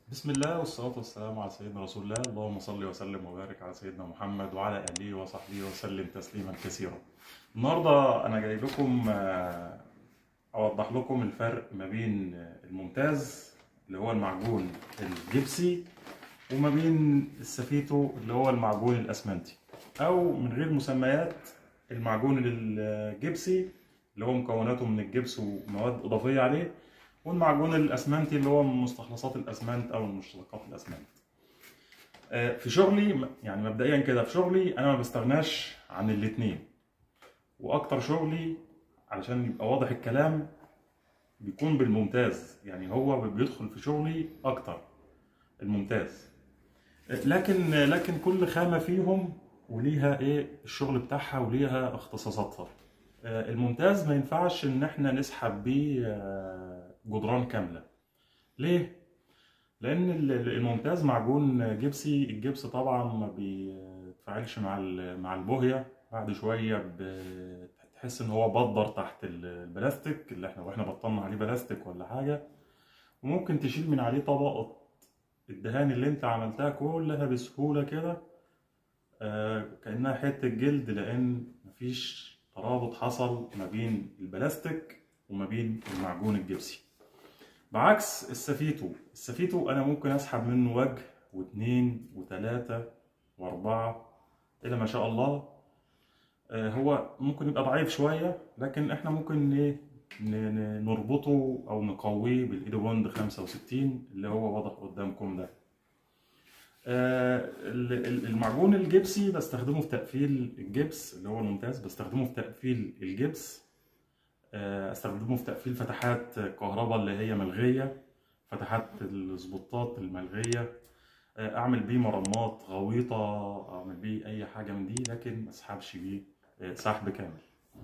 بسم الله والصلاة والسلام على سيدنا رسول الله اللهم صل وسلم وبارك على سيدنا محمد وعلى آله وصحبه وسلم تسليما كثيرا النهاردة أنا جاي لكم آه، أوضح لكم الفرق ما بين الممتاز اللي هو المعجون الجبسي وما بين السفيتو اللي هو المعجون الأسمنتي أو من غير مسميات المعجون الجبسي اللي هو مكوناته من الجبس ومواد إضافية عليه والمعجون الاسمنتي اللي هو من مستخلصات الاسمنت او من مشتقات الاسمنت آه، في شغلي يعني مبدئيا كده في شغلي انا ما بستغناش عن الاتنين واكتر شغلي علشان يبقى واضح الكلام بيكون بالممتاز يعني هو بيدخل في شغلي اكتر الممتاز آه، لكن لكن كل خامة فيهم وليها ايه الشغل بتاعها وليها اختصاصاتها آه، الممتاز ما ينفعش ان احنا نسحب بيه آه، جدران كاملة ليه؟ لأن ال- ال- الممتاز معجون جبسي الجبس طبعا ما بيتفاعلش مع ال- مع البوهية بعد شوية بتحس إن هو بدر تحت ال- البلاستيك اللي احنا واحنا بطلنا عليه بلاستيك ولا حاجة وممكن تشيل من عليه طبقة الدهان اللي انت عملتها كلها بسهولة كده آه، كأنها حتة جلد لأن مفيش ترابط حصل ما بين البلاستيك وما بين المعجون الجبسي بعكس السفيتو السفيتو انا ممكن اسحب منه وجه واثنين وثلاثة واربعة الى ما شاء الله آه، هو ممكن يبقى ضعيف شوية لكن احنا ممكن ايه ن- ن- نربطه او نقويه بالايدو بوند 65 اللي هو واضح قدامكم ده آه، ال- ال- المعجون الجبسي بستخدمه في تقفيل الجبس اللي هو الممتاز بستخدمه في تقفيل الجبس آه، استخدمه في تقفيل فتحات كهرباء اللي هي ملغية فتحات السبوتات الملغية آه، اعمل بيه مرمات غويطة اعمل بيه اي حاجة من دي لكن ما اسحبش بيه آه، سحب كامل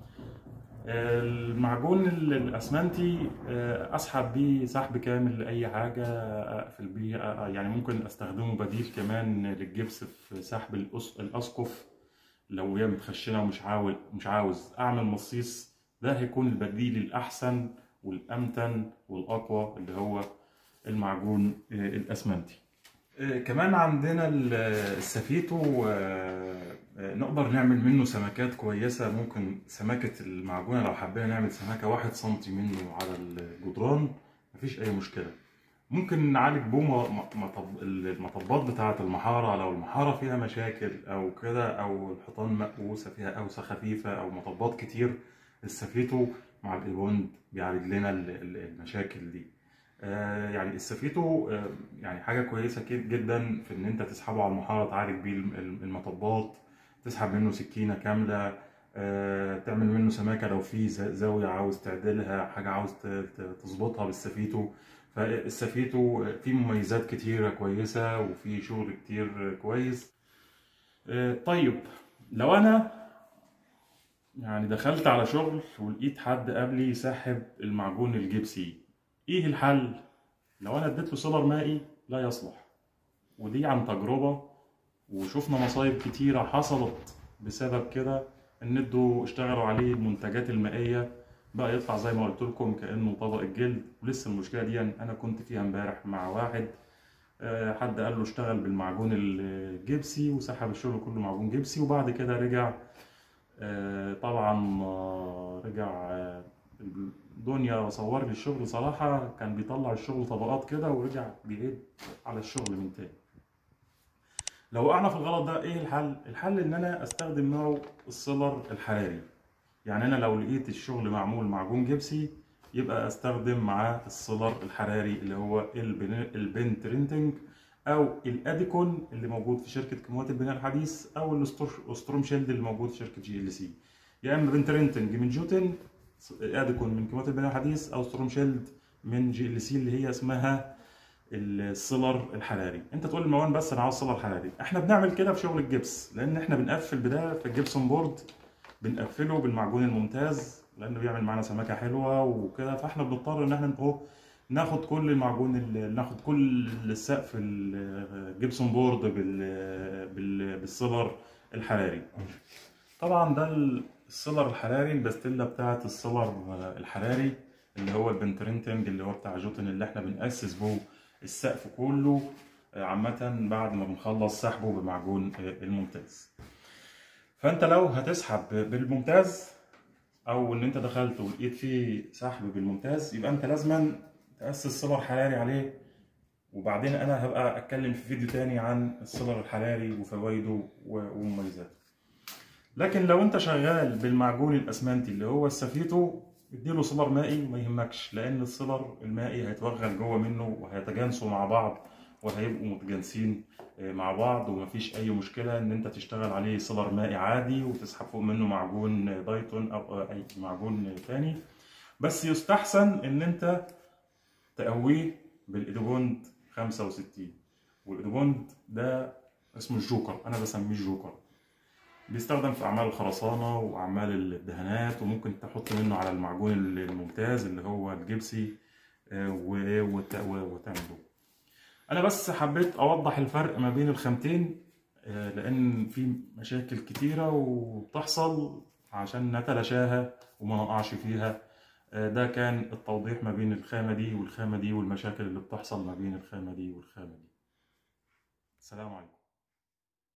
آه، المعجون ال- الاسمنتي آه، اسحب بيه سحب كامل لاي حاجة اقفل بيه آه، يعني ممكن استخدمه بديل كمان للجبس في سحب الأس- الاسقف لو هي متخشنه ومش عاوز مش عاوز اعمل مصيص ده هيكون البديل الاحسن والامتن والاقوى اللي هو المعجون آه، الاسمنتي آه، كمان عندنا ال- السفيتو آه، آه، نقدر نعمل منه سمكات كويسة ممكن سمكة المعجونة لو حبينا نعمل سمكة واحد سنتي منه على الجدران مفيش أي مشكلة ممكن نعالج بيه م- م- مطب- المطبات بتاعة المحارة لو المحارة فيها مشاكل أو كده أو الحيطان مقوسة فيها أوسة خفيفة أو مطبات كتير السفيتو مع الإيبوند بيعالج لنا ال- ال- المشاكل دي آه، يعني السفيتو آه، يعني حاجة كويسة كد- جدا في إن أنت تسحبه على المحارة تعالج بيه الم- الم- المطبات تسحب منه سكينة كاملة آه، تعمل منه سماكة لو في ز- زاوية عاوز تعدلها حاجة عاوز ت- ت- تظبطها بالسفيتو فالسفيتو فيه مميزات كتيرة كويسة وفيه شغل كتير كويس آه، طيب لو أنا يعني دخلت على شغل ولقيت حد قبلي ساحب المعجون الجبسي ايه الحل لو انا اديت له سولر مائي لا يصلح ودي عن تجربة وشفنا مصايب كتيرة حصلت بسبب كده ان ادوا اشتغلوا عليه المنتجات المائية بقى يطلع زي ما قلت لكم كأنه طبق الجلد ولسه المشكلة دي انا كنت فيها امبارح مع واحد آه، حد قال له اشتغل بالمعجون الجبسي وسحب الشغل كله معجون جبسي وبعد كده رجع آه، طبعا آه، رجع آه، الدنيا صور لي الشغل صراحة كان بيطلع الشغل طبقات كده ورجع بيعيد على الشغل من تاني لو وقعنا في الغلط ده ايه الحل؟ الحل ان انا استخدم نوع السولر الحراري يعني انا لو لقيت الشغل معمول معجون جبسي يبقى استخدم معاه السولر الحراري اللي هو البن- البنترينتنج او الاديكون اللي موجود في شركه كيماويات البناء الحديث او الستور- الستروم شيلد اللي موجود في شركه جي ال سي يا اما بنترينتنج من جوتن اديكون من كيماويات البناء الحديث او ستروم شيلد من جي ال سي اللي هي اسمها السولر الحراري انت تقول الموان بس انا عاوز سولر حراري احنا بنعمل كده في شغل الجبس لان احنا بنقفل بدايه في الجبسون بورد بنقفله بالمعجون الممتاز لانه بيعمل معانا سمكه حلوه وكده فاحنا بنضطر ان احنا اهو ناخد كل المعجون ال- ناخد كل السقف الجبسون بورد بال بال بالسولر الحراري طبعا ده السولر الحراري الباستيلا بتاعت السولر الحراري اللي هو البنترينتنج اللي هو بتاع جوتن اللي احنا بنأسس بيه السقف كله آه، عامة بعد ما بنخلص سحبه بمعجون آه، الممتاز فانت لو هتسحب بالممتاز او ان انت دخلت ولقيت فيه سحب بالممتاز يبقى انت لازما تاسس سولار حراري عليه وبعدين انا هبقى اتكلم في فيديو تاني عن السولار الحراري وفوائده ومميزاته لكن لو انت شغال بالمعجون الاسمنتي اللي هو السفيتو اديله سولار مائي وما يهمكش لان السولار المائي هيتوغل جوه منه وهيتجانسوا مع بعض وهيبقوا متجانسين آه، مع بعض ومفيش اي مشكله ان انت تشتغل عليه سولار مائي عادي وتسحب فوق منه معجون دايتون او اي معجون تاني بس يستحسن ان انت تقويه بالايدوبوند 65 والايدوبوند ده اسمه الجوكر انا بسميه الجوكر بيستخدم في اعمال الخرسانه واعمال الدهانات وممكن تحط منه على المعجون الممتاز اللي هو الجبسي آه، و- وت- و- وتعمله انا بس حبيت اوضح الفرق ما بين الخامتين آه، لان في مشاكل كتيره وبتحصل عشان نتلاشاها وما نقعش فيها آه، ده كان التوضيح ما بين الخامه دي والخامه دي والمشاكل اللي بتحصل ما بين الخامه دي والخامه دي السلام عليكم